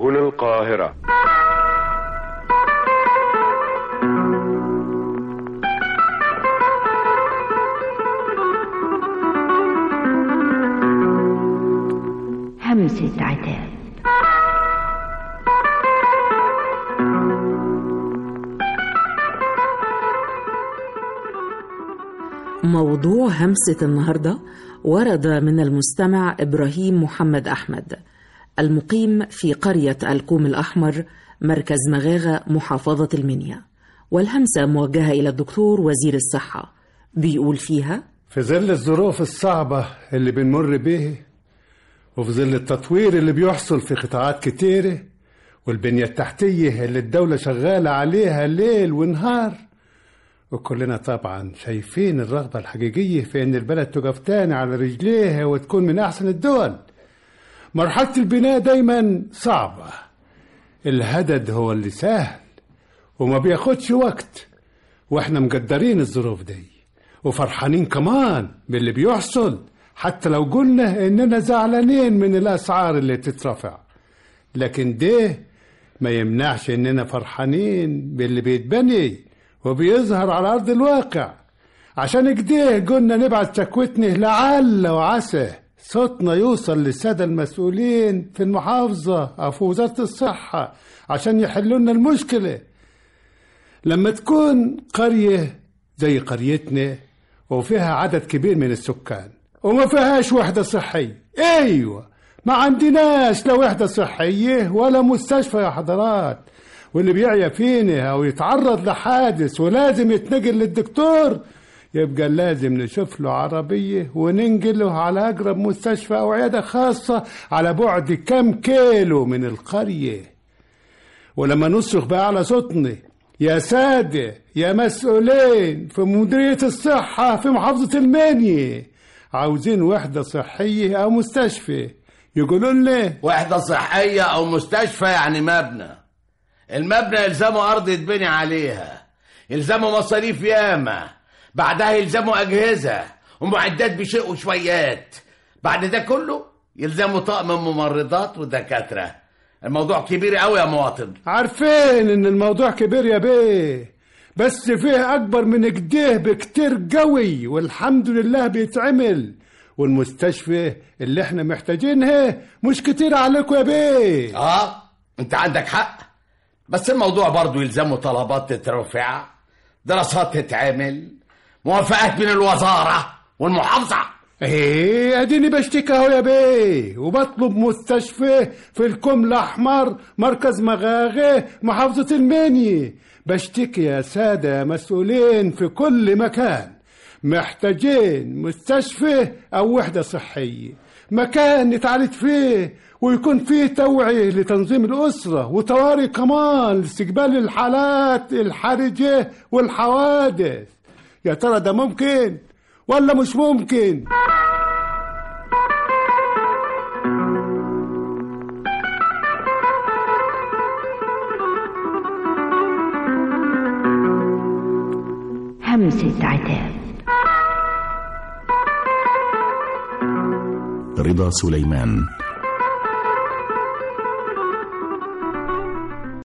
سبل القاهرة همسة عتاب موضوع همسة النهاردة ورد من المستمع إبراهيم محمد أحمد المقيم في قرية الكوم الأحمر مركز مغاغة محافظة المنيا والهمسة موجهة إلى الدكتور وزير الصحة بيقول فيها في ظل الظروف الصعبة اللي بنمر بيه وفي ظل التطوير اللي بيحصل في قطاعات كتيرة والبنية التحتية اللي الدولة شغالة عليها ليل ونهار وكلنا طبعا شايفين الرغبة الحقيقية في إن البلد تقف تاني على رجليها وتكون من أحسن الدول مرحلة البناء دايما صعبة الهدد هو اللي سهل وما بياخدش وقت واحنا مقدرين الظروف دي وفرحانين كمان باللي بيحصل حتى لو قلنا اننا زعلانين من الاسعار اللي تترفع لكن ده ما يمنعش اننا فرحانين باللي بيتبني وبيظهر على ارض الواقع عشان كده قلنا نبعت شكوتنا لعل وعسى صوتنا يوصل للسادة المسؤولين في المحافظة أو في وزارة الصحة عشان يحلوا لنا المشكلة لما تكون قرية زي قريتنا وفيها عدد كبير من السكان وما فيهاش وحدة صحية أيوة ما عندناش لا وحدة صحية ولا مستشفى يا حضرات واللي بيعيا فينا أو يتعرض لحادث ولازم يتنقل للدكتور يبقى لازم نشوف له عربية وننقله على أقرب مستشفى أو عيادة خاصة على بعد كم كيلو من القرية ولما نصرخ بأعلى صوتنا يا سادة يا مسؤولين في مديرية الصحة في محافظة المنيا عاوزين وحدة صحية أو مستشفى يقولوا لنا وحدة صحية أو مستشفى يعني مبنى المبنى يلزمه أرض يتبني عليها يلزمه مصاريف ياما بعدها يلزمه أجهزة ومعدات بشيء وشويات بعد ده كله يلزمه طقم ممرضات ودكاترة الموضوع كبير قوي يا مواطن عارفين إن الموضوع كبير يا بيه بس فيه أكبر من كده بكتير قوي والحمد لله بيتعمل والمستشفى اللي احنا محتاجينها مش كتير عليكم يا بيه اه انت عندك حق بس الموضوع برضو يلزمه طلبات تترفع دراسات تتعمل موافقات من الوزارة والمحافظة ايه اديني بشتكي اهو يا بيه وبطلب مستشفى في الكم الاحمر مركز مغاغه محافظه المنيا بشتكي يا ساده يا مسؤولين في كل مكان محتاجين مستشفى او وحده صحيه مكان نتعالج فيه ويكون فيه توعية لتنظيم الأسرة وطوارئ كمان لاستقبال الحالات الحرجة والحوادث يا ترى ده ممكن ولا مش ممكن همسة عتاب رضا سليمان